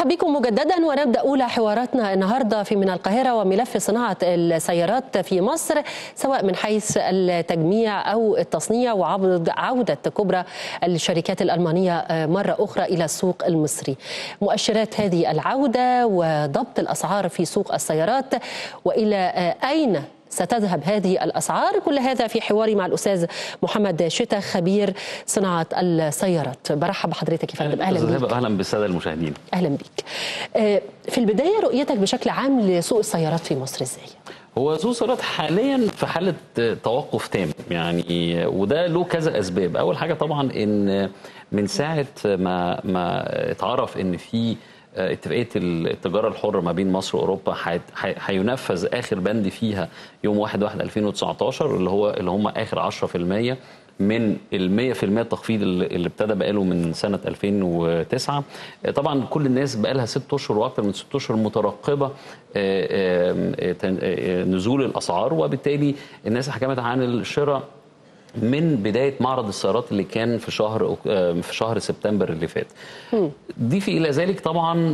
برحب بكم مجددا ونبدا اولى حواراتنا النهارده في من القاهره وملف صناعه السيارات في مصر سواء من حيث التجميع او التصنيع وعوده كبرى الشركات الالمانيه مره اخرى الى السوق المصري. مؤشرات هذه العوده وضبط الاسعار في سوق السيارات والى اين ستذهب هذه الأسعار كل هذا في حواري مع الأستاذ محمد شتا خبير صناعة السيارات برحب بحضرتك يا فندم أهلا بك أهلا بالسادة المشاهدين أهلا بك في البداية رؤيتك بشكل عام لسوق السيارات في مصر إزاي؟ هو سوق السيارات حاليا في حالة توقف تام يعني وده له كذا أسباب أول حاجة طبعا إن من ساعة ما ما اتعرف إن في اتفاقيه التجاره الحره ما بين مصر واوروبا هينفذ اخر بند فيها يوم 1 1 2019 اللي هو اللي هم اخر 10% من ال 100% التخفيض اللي ابتدى بقاله من سنه 2009 طبعا كل الناس بقى لها ست اشهر واكثر من ست اشهر مترقبه نزول الاسعار وبالتالي الناس حكمت عن الشراء من بدايه معرض السيارات اللي كان في شهر في شهر سبتمبر اللي فات. ضيفي الى ذلك طبعا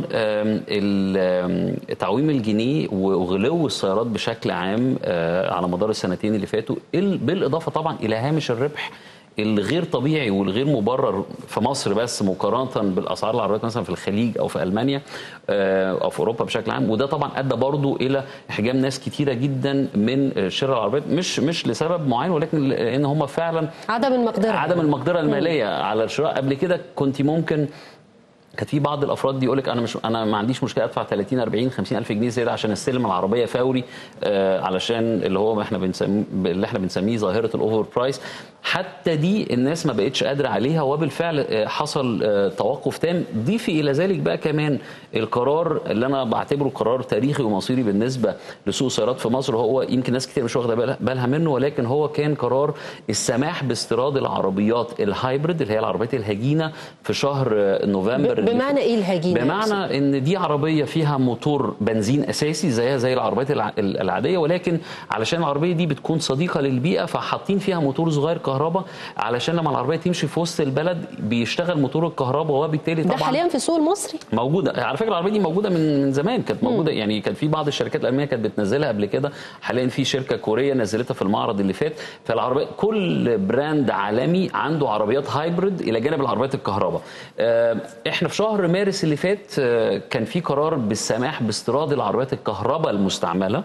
تعويم الجنيه وغلو السيارات بشكل عام على مدار السنتين اللي فاتوا بالاضافه طبعا الى هامش الربح الغير طبيعي والغير مبرر في مصر بس مقارنه بالاسعار العربيات مثلا في الخليج او في المانيا او في اوروبا بشكل عام وده طبعا ادى برضو الى احجام ناس كتيره جدا من شراء العربيات مش مش لسبب معين ولكن لان هم فعلا عدم المقدره عدم المقدره الماليه على الشراء قبل كده كنت ممكن كانت في بعض الافراد دي يقول لك انا مش انا ما عنديش مشكله ادفع 30 40 50 الف جنيه زياده عشان استلم العربيه فوري آه علشان اللي هو احنا بنسميه اللي احنا بنسميه ظاهره الاوفر برايس حتى دي الناس ما بقتش قادره عليها وبالفعل حصل آه توقف تام ضيفي الى ذلك بقى كمان القرار اللي انا بعتبره قرار تاريخي ومصيري بالنسبه لسوق السيارات في مصر هو يمكن ناس كتير مش واخده بالها منه ولكن هو كان قرار السماح باستيراد العربيات الهايبريد اللي هي العربيات الهجينه في شهر نوفمبر بمعنى ايه الهجينه؟ بمعنى ان دي عربيه فيها موتور بنزين اساسي زيها زي العربيات العاديه ولكن علشان العربيه دي بتكون صديقه للبيئه فحاطين فيها موتور صغير كهرباء علشان لما العربيه تمشي في وسط البلد بيشتغل موتور الكهرباء وبالتالي طبعا ده حاليا في السوق المصري موجوده على فكره العربيه دي موجوده من من زمان كانت موجوده م. يعني كان في بعض الشركات الالمانيه كانت بتنزلها قبل كده حاليا في شركه كوريه نزلتها في المعرض اللي فات فالعربيه كل براند عالمي عنده عربيات هايبريد الى جانب العربيات الكهرباء احنا في شهر مارس اللي فات كان في قرار بالسماح باستيراد العربيات الكهرباء المستعمله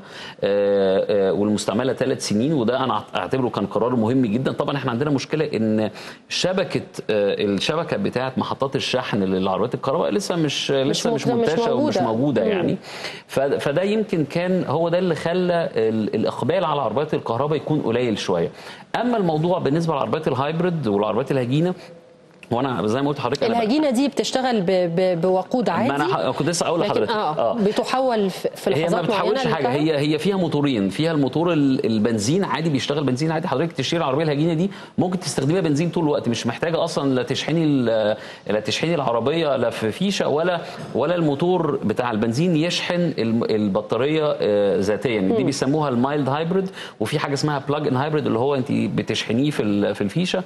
والمستعمله ثلاث سنين وده انا اعتبره كان قرار مهم جدا طبعا احنا عندنا مشكله ان شبكه الشبكه بتاعه محطات الشحن للعربيات الكهرباء لسه مش لسه مش منتشره ومش موجوده يعني فده يمكن كان هو ده اللي خلى الاقبال على العربيات الكهرباء يكون قليل شويه اما الموضوع بالنسبه للعربيات الهايبريد والعربيات الهجينه وانا زي ما قلت لحضرتك الهجينه دي بتشتغل ب... ب... بوقود عادي ما انا كنت لسه اقول لحضرتك آه. آه. بتحول في لحظات هي ما بتحولش حاجه هي هي فيها موتورين فيها الموتور البنزين عادي بيشتغل بنزين عادي حضرتك تشتري العربيه الهجينه دي ممكن تستخدميها بنزين طول الوقت مش محتاجه اصلا لا تشحني لا تشحني العربيه لا في فيشه ولا ولا الموتور بتاع البنزين يشحن البطاريه ذاتيا دي بيسموها المايلد هايبريد وفي حاجه اسمها بلاج ان هايبريد اللي هو انت بتشحنيه في في الفيشه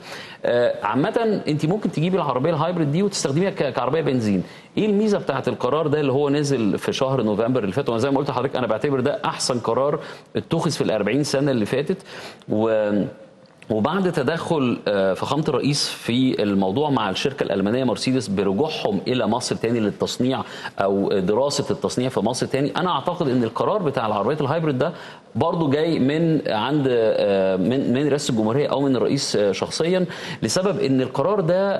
عامه انت ممكن تجيبي العربيه الهايبريد دي وتستخدميها كعربيه بنزين ايه الميزه بتاعت القرار ده اللي هو نزل في شهر نوفمبر اللي فات وانا زي ما قلت لحضرتك انا بعتبر ده احسن قرار اتخذ في ال 40 سنه اللي فاتت و وبعد تدخل فخامه الرئيس في الموضوع مع الشركه الالمانيه مرسيدس برجوعهم الى مصر تاني للتصنيع او دراسه التصنيع في مصر تاني انا اعتقد ان القرار بتاع العربيات الهايبريد ده برضه جاي من عند من من رئاسه الجمهوريه او من الرئيس شخصيا لسبب ان القرار ده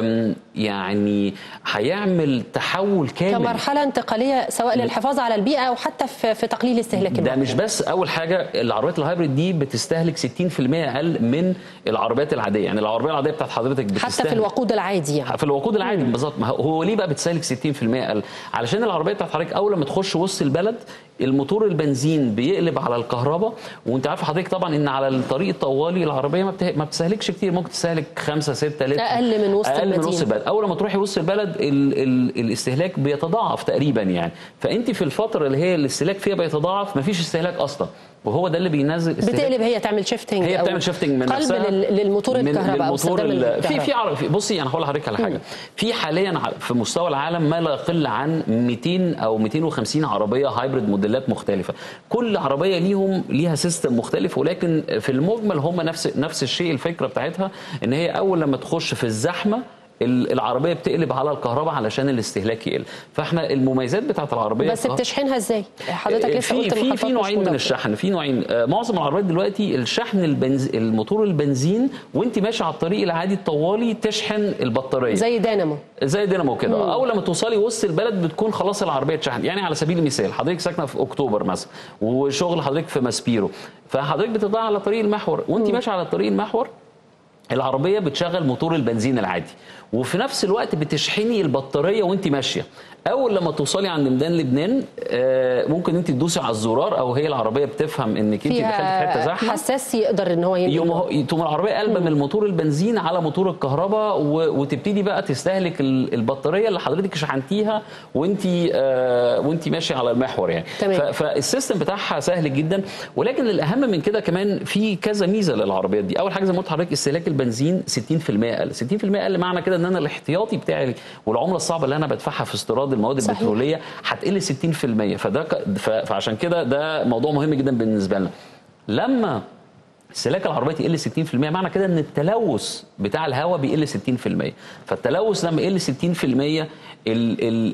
يعني هيعمل تحول كامل كمرحله انتقاليه سواء للحفاظ على البيئه او حتى في, في تقليل استهلاك ده مش بس اول حاجه العربيات الهايبريد دي بتستهلك 60% اقل من العربيات العاديه يعني العربيه العاديه بتاعت حضرتك بتستهلك حتى في الوقود العادي يعني في الوقود العادي بالظبط هو ليه بقى بتستهلك 60% اقل علشان العربيه بتاعت حضرتك اول لما تخش وسط البلد الموتور البنزين بيقلب على الكهرباء وانت عارف حضرتك طبعا ان على الطريق الطوالي العربيه ما, بته... ما بتستهلكش كتير ممكن تستهلك 5 6 لتر اقل من وسط اقل المدينة. من وسط البلد اول ما تروحي وسط البلد ال... ال... الاستهلاك بيتضاعف تقريبا يعني فانت في الفتره اللي هي الاستهلاك فيها بيتضاعف ما فيش استهلاك اصلا وهو ده اللي بينزل استهلاك بتقلب هي تعمل شيفتنج هي بتعمل شيفتنج من قلب نفسها لل- للموتور من- الكهرباء او للموتور استخدام ال- في في الكهرباء. عر- في- بصي انا هقول لحضرتك على حاجه في حاليا ع- في مستوى العالم ما لا يقل عن 200 او 250 عربيه هايبريد موديلات مختلفه كل عربيه ليهم ليها سيستم مختلف ولكن في المجمل هم نفس نفس الشيء الفكره بتاعتها ان هي اول لما تخش في الزحمه ال- العربيه بتقلب على الكهرباء علشان الاستهلاك يقل فاحنا المميزات بتاعت العربيه بس الكه- بتشحنها ازاي حضرتك لسه في قلت في المحطات في مش نوعين من مدرجة. الشحن في نوعين آه، معظم العربيات دلوقتي الشحن البنز الموتور البنزين وانت ماشي على الطريق العادي الطوالي تشحن البطاريه زي دينامو زي دينامو كده اول لما توصلي وسط البلد بتكون خلاص العربيه اتشحنت يعني على سبيل المثال حضرتك ساكنه في اكتوبر مثلا وشغل حضرتك في ماسبيرو فحضرتك بتطلع على طريق المحور وانت ماشي على طريق المحور العربيه بتشغل موتور البنزين العادي وفي نفس الوقت بتشحني البطاريه وانت ماشيه اول لما توصلي عند ميدان لبنان آه، ممكن انت تدوسي على الزرار او هي العربيه بتفهم انك انت دخلت في حته فيها زحمه حساس يقدر ان هو ينقل يوم هو- تقوم العربيه قلبه من الموتور البنزين على موتور الكهرباء و- وتبتدي بقى تستهلك ال- البطاريه اللي حضرتك شحنتيها وانت آه وانت ماشي على المحور يعني تمام. ف- فالسيستم بتاعها سهل جدا ولكن الاهم من كده كمان في كذا ميزه للعربيات دي اول حاجه زي ما قلت لحضرتك استهلاك البنزين 60% اقل 60% اقل معنى كده ان انا الاحتياطي بتاعي والعمله الصعبه اللي انا بدفعها في استيراد المواد صحيح. البتروليه هتقل 60% فده ك- ف- فعشان كده ده موضوع مهم جدا بالنسبه لنا لما استهلاك العربيات يقل 60% معنى كده ان التلوث بتاع الهواء بيقل 60% فالتلوث لما يقل 60% ال ال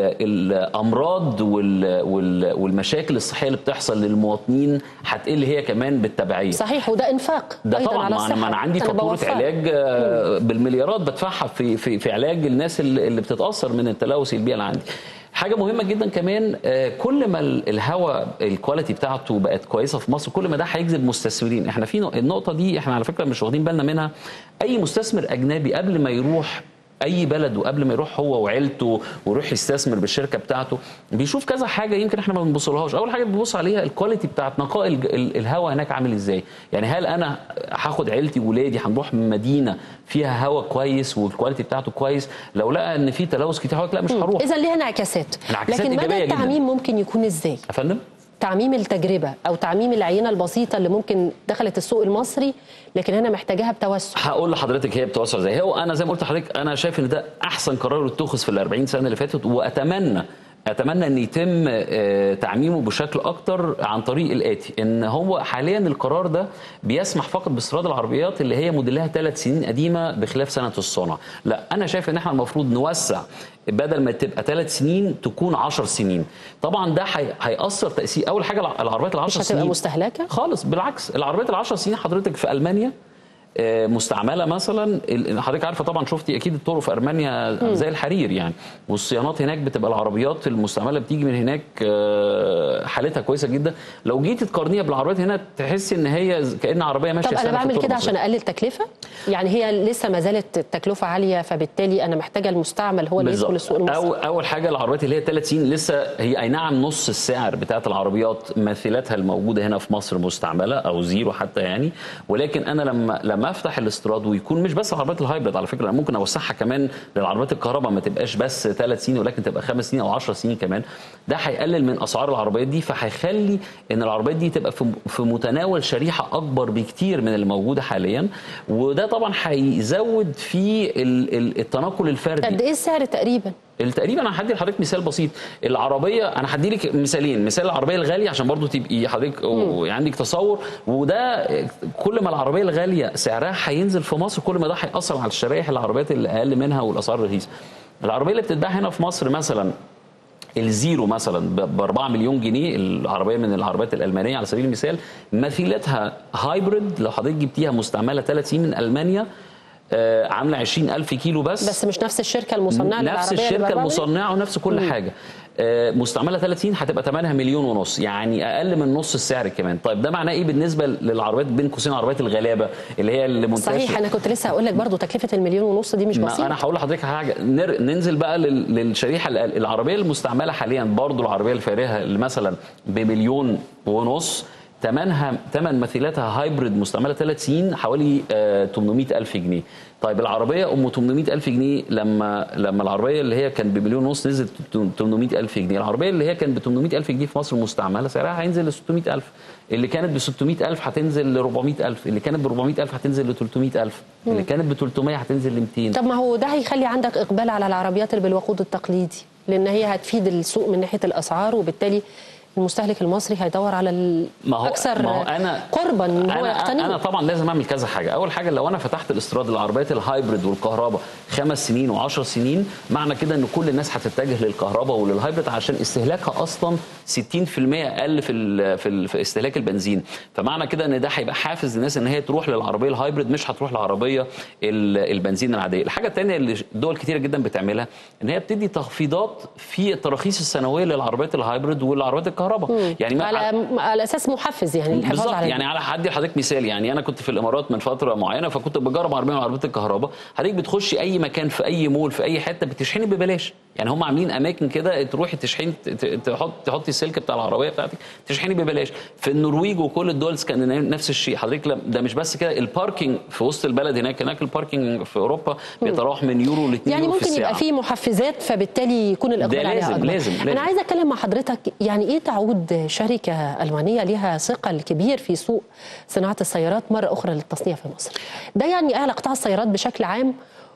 ال الامراض وال وال والمشاكل الصحيه اللي بتحصل للمواطنين هتقل هي كمان بالتبعيه صحيح وده انفاق ده أيضاً طبعا على ما انا الصحة. ما انا عندي فاتوره بوفرها. علاج آه، بالمليارات بدفعها في في في علاج الناس اللي اللي بتتاثر من التلوث البيئي اللي عندي حاجه مهمه جدا كمان آه، كل ما ال- الهواء الكواليتي بتاعته بقت كويسه في مصر كل ما ده هيجذب مستثمرين احنا في نق- النقطه دي احنا على فكره مش واخدين بالنا منها اي مستثمر اجنبي قبل ما يروح اي بلد وقبل ما يروح هو وعيلته ويروح يستثمر بالشركه بتاعته بيشوف كذا حاجه يمكن احنا ما بنبصلهاش اول حاجه بيبص عليها الكواليتي بتاعت نقاء الج- ال- الهواء هناك عامل ازاي يعني هل انا هاخد عيلتي وولادي هنروح من مدينه فيها هواء كويس والكواليتي بتاعته كويس لو لقى ان في تلوث كتير هقول لك لا مش هروح اذا ليها انعكاسات انعكاسات لكن مدى إيجابية جداً. التعميم ممكن يكون ازاي يا فندم تعميم التجربه او تعميم العينه البسيطه اللي ممكن دخلت السوق المصري لكن هنا محتاجاها بتوسع هقول لحضرتك هي بتوسع ازاي هو انا زي ما قلت لحضرتك انا شايف ان ده احسن قرار اتخذ في ال 40 سنه اللي فاتت واتمنى اتمنى ان يتم آه، تعميمه بشكل اكتر عن طريق الاتي ان هو حاليا القرار ده بيسمح فقط باستيراد العربيات اللي هي موديلها ثلاث سنين قديمه بخلاف سنه الصنع لا انا شايف ان احنا المفروض نوسع بدل ما تبقى ثلاث سنين تكون 10 سنين طبعا ده هي- هياثر تاثير اول حاجه الع- العربيات ال 10 مش هتبقى سنين مستهلكه خالص بالعكس العربيات ال 10 سنين حضرتك في المانيا آه، مستعمله مثلا ال- حضرتك عارفه طبعا شفتي اكيد الطرق في المانيا زي الحرير يعني والصيانات هناك بتبقى العربيات المستعمله بتيجي من هناك آه، حالتها كويسه جدا لو جيتي تقارنيها بالعربيات هنا تحسي ان هي ز- كأن عربيه ماشيه طب انا سنة في بعمل الطرق كده المصرية. عشان اقلل تكلفه يعني هي لسه ما زالت التكلفه عاليه فبالتالي انا محتاجه المستعمل هو اللي يدخل السوق المصري أو اول حاجه العربيات اللي هي ثلاث سنين لسه هي اي نعم نص السعر بتاعت العربيات مثيلاتها الموجوده هنا في مصر مستعمله او زيرو حتى يعني ولكن انا لما لما افتح الاستيراد ويكون مش بس العربيات الهايبريد على فكره انا ممكن اوسعها كمان للعربيات الكهرباء ما تبقاش بس ثلاث سنين ولكن تبقى خمس سنين او 10 سنين كمان ده هيقلل من اسعار العربيات دي فهيخلي ان العربيات دي تبقى في في متناول شريحه اكبر بكتير من اللي موجوده حاليا وده طبعا هيزود في ال- ال- التنقل الفردي قد ايه السعر تقريبا تقريبا انا هدي لحضرتك مثال بسيط العربيه انا هدي لك مثالين مثال العربيه الغاليه عشان برضو تبقي حضرتك عندك تصور وده كل ما العربيه الغاليه سعرها هينزل في مصر كل ما ده هياثر على الشرائح العربيات اللي اقل منها والاسعار الرخيصه العربيه اللي بتتباع هنا في مصر مثلا الزيرو مثلا ب 4 مليون جنيه العربيه من العربيات الالمانيه على سبيل المثال مثيلتها هايبريد لو حضرتك جبتيها مستعمله 3 سنين من المانيا آه، عامله 20000 كيلو بس بس مش نفس الشركه المصنعه نفس للعربية اللي الشركه بره؟ المصنعه ونفس كل حاجه آه، مستعمله 30 هتبقى ثمنها مليون ونص يعني اقل من نص السعر كمان طيب ده معناه ايه بالنسبه للعربيات بين قوسين عربيات الغلابه اللي هي اللي منتشره صحيح انا كنت لسه هقول لك برضو تكلفه المليون ونص دي مش ما بسيطه انا هقول لحضرتك على حاجه نر... ننزل بقى لل... للشريحه ال- العربيه المستعمله حاليا برضو العربيه الفارهه اللي مثلا بمليون ونص ثمنها ثمن مثيلاتها هايبريد مستعمله ثلاث سنين حوالي آه 800 الف جنيه طيب العربيه ام 800 الف جنيه لما لما العربيه اللي هي كان بمليون ونص نزلت 800 الف جنيه العربيه اللي هي كان ب 800 الف جنيه في مصر مستعمله سعرها هينزل ل 600 الف اللي كانت ب 600000 هتنزل ل 400000 اللي كانت ب 400000 هتنزل ل 300000 اللي كانت ب 300 هتنزل ل 200 طب ما هو ده هيخلي عندك اقبال على العربيات اللي بالوقود التقليدي لان هي هتفيد السوق من ناحيه الاسعار وبالتالي المستهلك المصري هيدور على ما هو الاكثر ما هو انا قربا ان هو انا يقتنيه انا طبعا لازم اعمل كذا حاجه اول حاجه لو انا فتحت الاستيراد للعربيات الهايبريد والكهرباء خمس سنين و10 سنين معنى كده ان كل الناس هتتجه للكهرباء وللهايبريد عشان استهلاكها اصلا 60% اقل في ال في, ال في استهلاك البنزين فمعنى كده ان ده هيبقى حافز للناس ان هي تروح للعربيه الهايبريد مش هتروح للعربيه ال- البنزين العاديه الحاجه الثانيه اللي دول كتيره جدا بتعملها ان هي بتدي تخفيضات في التراخيص السنويه للعربيات الهايبريد والعربيات الكهرباء يعني ما على على اساس محفز يعني الحفاظ بالظبط على يعني على هدي لحضرتك مثال يعني انا كنت في الامارات من فتره معينه فكنت بجرب عربيه من عربيات الكهرباء حضرتك بتخشي اي مكان في اي مول في اي حته بتشحني ببلاش يعني هم عاملين اماكن كده تروحي تشحني ت- ت- تحط تحطي السلك بتاع العربيه بتاعتك تشحني ببلاش في النرويج وكل الدول الاسكندنافيه نفس الشيء حضرتك لا- ده مش بس كده الباركينج في وسط البلد هناك هناك الباركينج في اوروبا بيتراوح من يورو ل 2 يعني يورو في ممكن الساعه يبقى في محفزات فبالتالي يكون الاقبال ده عليها لازم- اكبر لازم- لازم. انا عايزه اتكلم مع حضرتك يعني ايه تعود شركه المانيه ليها ثقل كبير في سوق صناعه السيارات مره اخرى للتصنيع في مصر ده يعني ايه على قطاع السيارات بشكل عام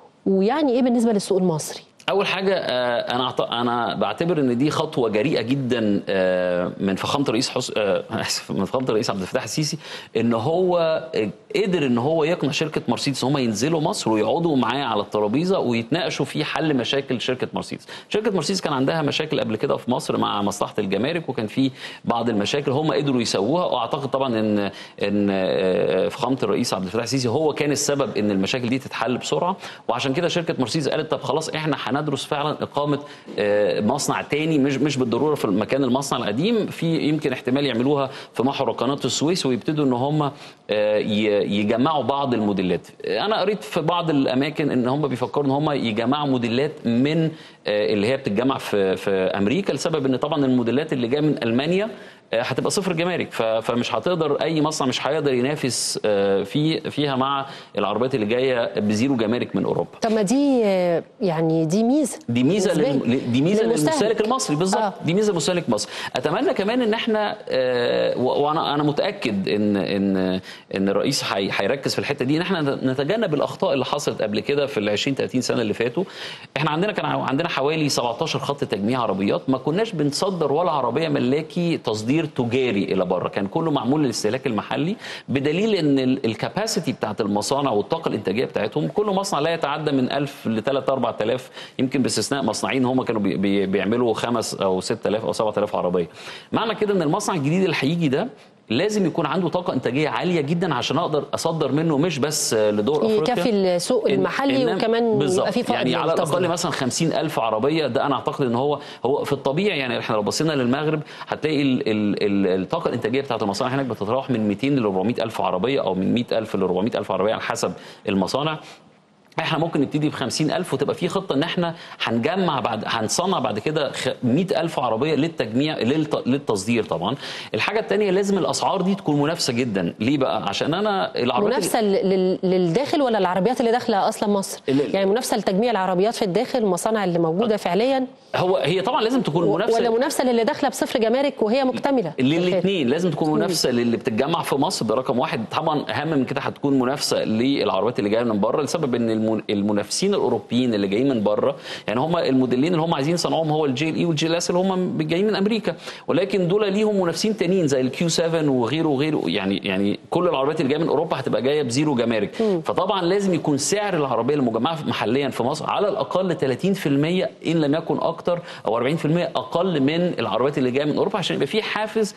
ويعني ايه بالنسبه للسوق المصري اول حاجه آه، انا أعت- انا بعتبر ان دي خطوه جريئه جدا آه، من فخامه الرئيس حس... آه، اسف من فخامه الرئيس عبد الفتاح السيسي ان هو آه، قدر ان هو يقنع شركه مرسيدس ان هم ينزلوا مصر ويقعدوا معاه على الترابيزه ويتناقشوا في حل مشاكل شركه مرسيدس شركه مرسيدس كان عندها مشاكل قبل كده في مصر مع مصلحه الجمارك وكان في بعض المشاكل هم قدروا يسووها واعتقد طبعا ان ان آه، فخامه الرئيس عبد الفتاح السيسي هو كان السبب ان المشاكل دي تتحل بسرعه وعشان كده شركه مرسيدس قالت طب خلاص احنا هندرس فعلا اقامه آه، مصنع تاني مش مش بالضروره في المكان المصنع القديم في يمكن احتمال يعملوها في محور قناه السويس ويبتدوا ان هم آه، ي- يجمعوا بعض الموديلات انا قريت في بعض الاماكن ان هم بيفكروا ان هم يجمعوا موديلات من آه، اللي هي بتتجمع في في امريكا لسبب ان طبعا الموديلات اللي جايه من المانيا آه، هتبقى صفر جمارك ف- فمش هتقدر اي مصنع مش هيقدر ينافس آه، في فيها مع العربيات اللي جايه بزيرو جمارك من اوروبا طب ما دي آه، يعني دي ميزه دي ميزه بالنسبة لي. لل... دي ميزه للمستهلك. للمستهلك المصري بالظبط آه. آه. دي ميزه للمستهلك المصري اتمنى كمان ان احنا آه و- وانا انا متاكد ان ان ان الرئيس هي- هيركز في الحته دي ان احنا نتجنب الاخطاء اللي حصلت قبل كده في ال 20 30 سنه اللي فاتوا احنا عندنا كان عندنا حوالي 17 خط تجميع عربيات ما كناش بنصدر ولا عربيه ملاكي تصدير تجاري الى بره كان كله معمول للاستهلاك المحلي بدليل ان الكاباسيتي بتاعت المصانع والطاقه الانتاجيه بتاعتهم كل مصنع لا يتعدى من 1000 ل 3 4000 يمكن باستثناء مصنعين هم كانوا بي- بي- بيعملوا خمس او 6000 او 7000 عربيه معنى كده ان المصنع الجديد اللي هيجي ده لازم يكون عنده طاقه انتاجيه عاليه جدا عشان اقدر اصدر منه مش بس لدول افريقيا يكفي السوق إن- المحلي إنما- وكمان بالظبط. يبقى في فائض يعني على للتصدير. الاقل مثلا 50 الف عربيه ده انا اعتقد ان هو هو في الطبيعي يعني احنا لو بصينا للمغرب هتلاقي ال ال ال الطاقه الانتاجيه بتاعت المصانع هناك بتتراوح من 200 ل 400 الف عربيه او من 100 الف ل 400 الف عربيه على حسب المصانع احنا ممكن نبتدي ب 50000 وتبقى في خطه ان احنا هنجمع بعد هنصنع بعد كده خ- 100000 عربيه للتجميع للت- للتصدير طبعا الحاجه الثانيه لازم الاسعار دي تكون منافسه جدا ليه بقى عشان انا العربيات منافسه لل- للداخل ولا العربيات اللي داخله اصلا مصر ال- يعني منافسه لتجميع العربيات في الداخل المصانع اللي موجوده فعليا هو هي طبعا لازم تكون و- منافسه ولا منافسه للي داخله بصفر جمارك وهي مكتمله للاثنين لازم تكون منافسه للي بتتجمع في مصر ده رقم واحد طبعا اهم من كده هتكون منافسه للعربيات اللي جايه من بره لسبب ان المن- المنافسين الاوروبيين اللي جايين من بره يعني هم الموديلين اللي هم عايزين يصنعوهم هو الجي ال اي والجي ال اس اللي هم جايين من امريكا ولكن دول ليهم منافسين تانيين زي الكيو 7 وغيره وغيره يعني يعني كل العربيات اللي جايه من اوروبا هتبقى جايه بزيرو جمارك فطبعا لازم يكون سعر العربيه المجمعه محليا في مصر على الاقل 30% ان لم يكن اكتر او 40% اقل من العربيات اللي جايه من اوروبا عشان يبقى في حافز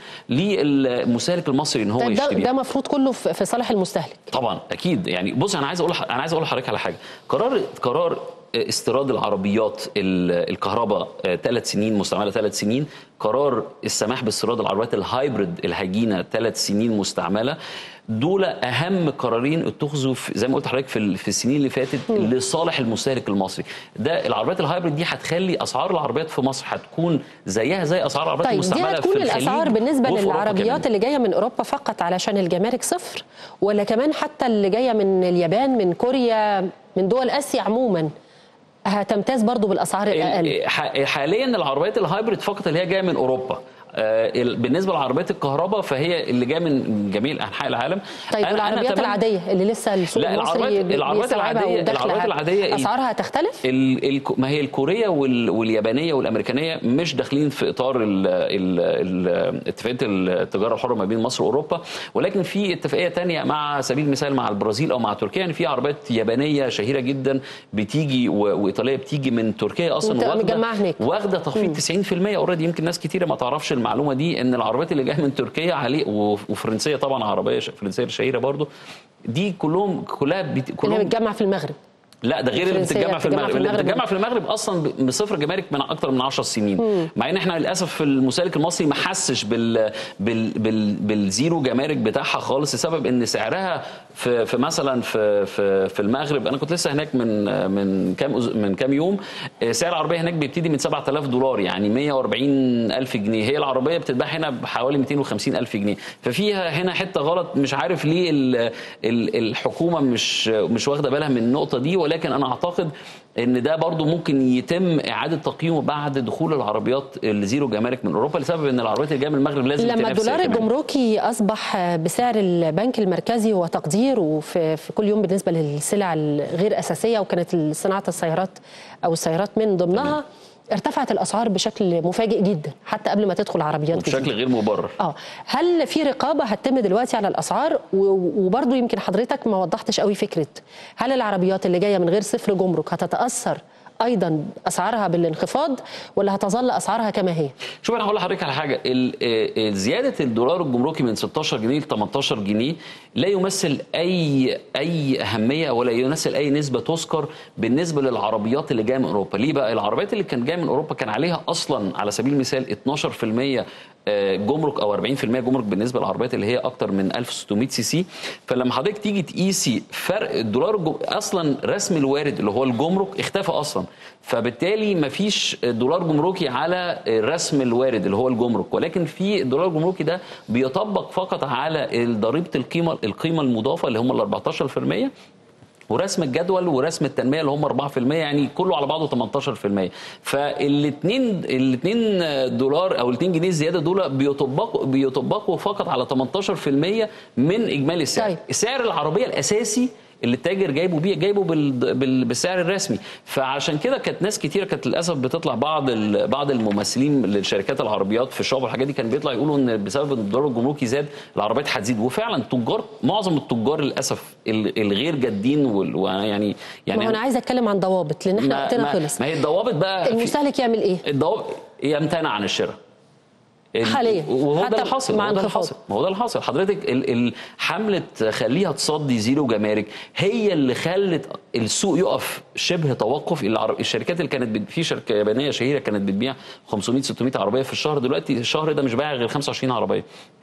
للمستهلك المصري ان هو طيب ده, يشتري ده مفروض كله في في صالح المستهلك طبعا اكيد يعني بص انا عايز اقول انا عايز اقول لحضرتك على حاجه قرار قرار استيراد العربيات ال- الكهرباء ثلاث سنين مستعمله ثلاث سنين قرار السماح باستيراد العربيات الهايبريد الهجينه ثلاث سنين مستعمله دول اهم قرارين اتخذوا في زي ما قلت لحضرتك في ال- في السنين اللي فاتت لصالح المستهلك المصري ده العربيات الهايبريد دي هتخلي اسعار العربيات في مصر هتكون زيها زي اسعار العربيات طيب دي المستعمله هتكون في الخليج الاسعار بالنسبه وفي أوروبا للعربيات كمان. اللي جايه من اوروبا فقط علشان الجمارك صفر ولا كمان حتى اللي جايه من اليابان من كوريا من دول اسيا عموما هتمتاز برضو بالاسعار الاقل ال- ح- حاليا العربيات الهايبريد فقط اللي هي جايه من اوروبا آه، ال- بالنسبه لعربيات الكهرباء فهي اللي جايه من جميع انحاء العالم طيب أنا- أنا والعربيات أتمنى- العاديه اللي لسه السوق لا، المصري العربيات- بي- العربيات بيستوعبها العادية- وداخلها، العربيات العادية ال- اسعارها هتختلف؟ ال ال ما هي الكوريه وال واليابانيه والامريكانيه مش داخلين في اطار ال ال ال اتفاقيه التجاره الحره ما بين مصر واوروبا ولكن في اتفاقيه تانية مع سبيل المثال مع البرازيل او مع تركيا يعني في عربيات يابانيه شهيره جدا بتيجي و- وايطاليه بتيجي من تركيا اصلا وبتبقى متجمعة هناك. واخده تخفيض 90% اوريدي يمكن ناس كتيره ما تعرفش المعلومه دي ان العربيات اللي جايه من تركيا عليه وف- وفرنسيه طبعا عربيه ش- فرنسيه شهيره برضو دي كلهم كلها بت... اللي هي كلهم بتجمع في المغرب لا ده غير اللي الفرنسية بتتجمع في بتتجمع المغرب في اللي المغرب. بتتجمع في المغرب اصلا ب- بصفر جمارك من اكتر من 10 سنين مع ان احنا للاسف المسالك المصري ما حسش بال بال بال بالزيرو جمارك بتاعها خالص لسبب ان سعرها في في مثلا في في في المغرب انا كنت لسه هناك من من كام أز- من كام يوم آه، سعر العربيه هناك بيبتدي من 7000 دولار يعني 140 الف جنيه هي العربيه بتتباع هنا بحوالي 250 الف جنيه ففيها هنا حته غلط مش عارف ليه ال ال الحكومه مش مش واخده بالها من النقطه دي ولكن انا اعتقد ان ده برضو ممكن يتم اعاده تقييمه بعد دخول العربيات الزيرو جمارك من اوروبا لسبب ان العربيات اللي جايه من المغرب لازم لما تنافس الدولار كمان. الجمركي اصبح بسعر البنك المركزي وتقديره في, في كل يوم بالنسبه للسلع الغير اساسيه وكانت صناعه السيارات او السيارات من ضمنها ارتفعت الاسعار بشكل مفاجئ جدا حتى قبل ما تدخل عربيات بشكل جديدة. غير مبرر اه هل في رقابه هتتم دلوقتي على الاسعار و- وبرضه يمكن حضرتك ما وضحتش قوي فكره هل العربيات اللي جايه من غير صفر جمرك هتتاثر ايضا اسعارها بالانخفاض ولا هتظل اسعارها كما هي شوف انا هقول لحضرتك على حاجه ال- آه، آه، زياده الدولار الجمركي من 16 جنيه ل 18 جنيه لا يمثل اي اي اهميه ولا يمثل اي نسبه تذكر بالنسبه للعربيات اللي جايه من اوروبا ليه بقى العربيات اللي كانت جايه من اوروبا كان عليها اصلا على سبيل المثال 12% آه، جمرك او 40% جمرك بالنسبه للعربيات اللي هي اكتر من 1600 سي سي فلما حضرتك تيجي تقيسي فرق الدولار الجم... اصلا رسم الوارد اللي هو الجمرك اختفى اصلا فبالتالي مفيش دولار جمركي على رسم الوارد اللي هو الجمرك ولكن في الدولار الجمركي ده بيطبق فقط على ضريبه القيمه القيمه المضافه اللي هم ال 14% ورسم الجدول ورسم التنميه اللي هم 4% يعني كله على بعضه 18% فالاثنين الاثنين دولار او الاثنين جنيه الزياده دول بيطبقوا بيطبقوا فقط على 18% من اجمالي السعر طيب. سعر العربيه الاساسي اللي التاجر جايبه بيه جايبه بال... بال... بالسعر الرسمي فعشان كده كانت ناس كتيره كانت للاسف بتطلع بعض ال... بعض الممثلين للشركات العربيات في الشعب والحاجات دي كان بيطلع يقولوا ان بسبب ان الدولار الجمركي زاد العربيات هتزيد وفعلا تجار معظم التجار للاسف ال- الغير جادين وال... ويعني يعني ما هو انا عايزه اتكلم عن ضوابط لان احنا ما, وقتنا ما, خلص ما هي الضوابط بقى في- المستهلك يعمل ايه؟ الضوابط يمتنع عن الشراء ال- حاليا. وهو حتى ده اللي حاصل مع هو ده اللي انخفاض. حاصل ما هو ده اللي حاصل حضرتك ال- ال- حمله خليها تصدي زيرو جمارك هي اللي خلت السوق يقف شبه توقف العر- الشركات اللي كانت بت- في شركه يابانيه شهيره كانت بتبيع 500 600 عربيه في الشهر دلوقتي الشهر ده مش بايع غير 25 عربيه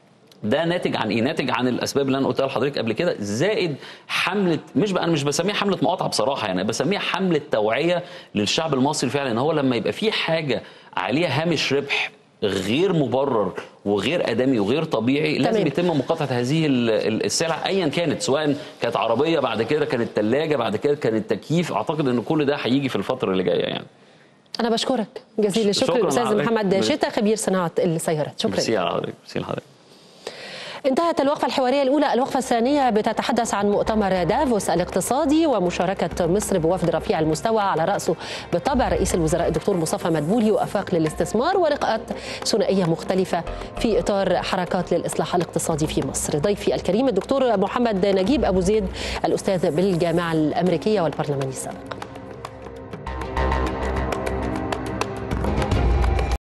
ده ناتج عن ايه؟ ناتج عن الاسباب اللي انا قلتها لحضرتك قبل كده زائد حمله مش بقى انا مش بسميها حمله مقاطعه بصراحه يعني بسميها حمله توعيه للشعب المصري فعلا ان هو لما يبقى في حاجه عليها هامش ربح غير مبرر وغير ادمي وغير طبيعي لازم تمام. يتم مقاطعه هذه ال- ال- السلع ايا كانت سواء كانت عربيه بعد كده كانت ثلاجه بعد كده كانت تكييف اعتقد ان كل ده هيجي في الفتره اللي جايه يعني انا بشكرك جزيل الشكر شكراً الاستاذ لحضرتك. محمد شتا خبير صناعه السيارات شكرا ميرسي على حضرتك ميرسي لحضرتك انتهت الوقفة الحوارية الأولى الوقفة الثانية بتتحدث عن مؤتمر دافوس الاقتصادي ومشاركة مصر بوفد رفيع المستوى على رأسه بالطبع رئيس الوزراء الدكتور مصطفى مدبولي وأفاق للاستثمار ولقاءات ثنائية مختلفة في إطار حركات للإصلاح الاقتصادي في مصر ضيفي الكريم الدكتور محمد نجيب أبو زيد الأستاذ بالجامعة الأمريكية والبرلماني السابق